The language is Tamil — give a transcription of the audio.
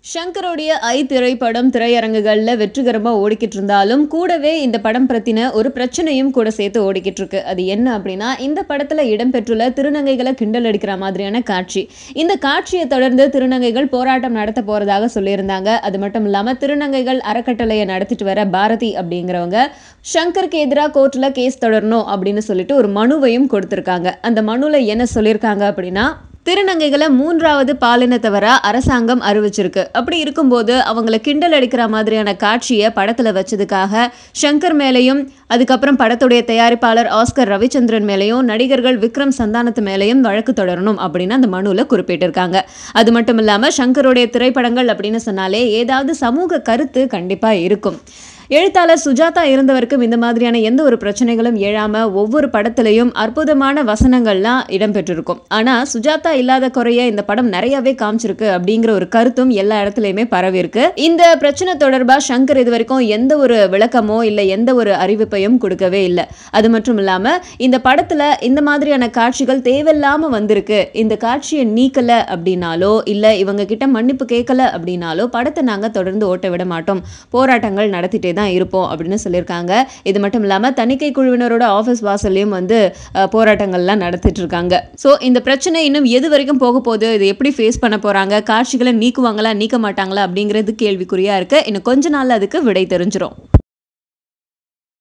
ஷங்கருடைய ஐ திரைப்படம் திரையரங்குகளில் வெற்றிகரமாக ஓடிக்கிட்டு இருந்தாலும் கூடவே இந்த படம் பற்றின ஒரு பிரச்சனையும் கூட சேர்த்து ஓடிக்கிட்டு இருக்கு அது என்ன அப்படின்னா இந்த படத்தில் இடம்பெற்றுள்ள திருநங்கைகளை கிண்டல் அடிக்கிற மாதிரியான காட்சி இந்த காட்சியை தொடர்ந்து திருநங்கைகள் போராட்டம் நடத்த போறதாக சொல்லியிருந்தாங்க அது மட்டும் இல்லாமல் திருநங்கைகள் அறக்கட்டளையை நடத்திட்டு வர பாரதி அப்படிங்கிறவங்க ஷங்கருக்கு எதிராக கோர்ட்டில் கேஸ் தொடரணும் அப்படின்னு சொல்லிட்டு ஒரு மனுவையும் கொடுத்துருக்காங்க அந்த மனுவில் என்ன சொல்லியிருக்காங்க அப்படின்னா திருநங்கைகளை மூன்றாவது பாலினத்தவரா அரசாங்கம் அறிவிச்சிருக்கு அப்படி இருக்கும்போது அவங்கள கிண்டல் அடிக்கிற மாதிரியான காட்சியை படத்தில் வச்சதுக்காக ஷங்கர் மேலேயும் அதுக்கப்புறம் படத்துடைய தயாரிப்பாளர் ஆஸ்கர் ரவிச்சந்திரன் மேலேயும் நடிகர்கள் விக்ரம் சந்தானத்து மேலேயும் வழக்கு தொடரணும் அப்படின்னு அந்த மனுவில் குறிப்பிட்டிருக்காங்க அது மட்டும் இல்லாமல் ஷங்கருடைய திரைப்படங்கள் அப்படின்னு சொன்னாலே ஏதாவது சமூக கருத்து கண்டிப்பாக இருக்கும் எழுத்தாளர் சுஜாதா இருந்தவருக்கும் இந்த மாதிரியான எந்த ஒரு பிரச்சனைகளும் எழாம ஒவ்வொரு படத்திலையும் அற்புதமான வசனங்கள்லாம் இடம்பெற்றிருக்கும் ஆனா சுஜாதா இல்லாத குறைய இந்த படம் நிறையவே காமிச்சிருக்கு அப்படிங்கிற ஒரு கருத்தும் எல்லா இடத்துலயுமே பரவி இருக்கு இந்த பிரச்சனை தொடர்பா சங்கர் இது வரைக்கும் எந்த ஒரு விளக்கமோ இல்ல எந்த ஒரு அறிவிப்பையும் கொடுக்கவே இல்லை அது மட்டும் இல்லாம இந்த படத்துல இந்த மாதிரியான காட்சிகள் தேவையில்லாம வந்திருக்கு இந்த காட்சியை நீக்கல அப்படின்னாலோ இல்ல இவங்க கிட்ட மன்னிப்பு கேட்கல அப்படின்னாலோ படத்தை நாங்க தொடர்ந்து ஓட்ட விட மாட்டோம் போராட்டங்கள் நடத்திட்டே தான் இருப்போம் அப்படின்னு சொல்லியிருக்காங்க இது மட்டும் இல்லாமல் தணிக்கை குழுவினரோட ஆஃபீஸ் வாசல்லையும் வந்து அஹ், போராட்டங்கள்லாம் நடத்திட்டு இருக்காங்க ஸோ இந்த பிரச்சனை இன்னும் எது வரைக்கும் போக போகுது இது எப்படி ஃபேஸ் பண்ண போகிறாங்க காட்சிகளை நீக்குவாங்களா நீக்க மாட்டாங்களா அப்படிங்கிறது கேள்விக்குறியாக இருக்குது இன்னும் கொஞ்ச நாள் அதுக்கு விடை தெரிஞ்சிரும்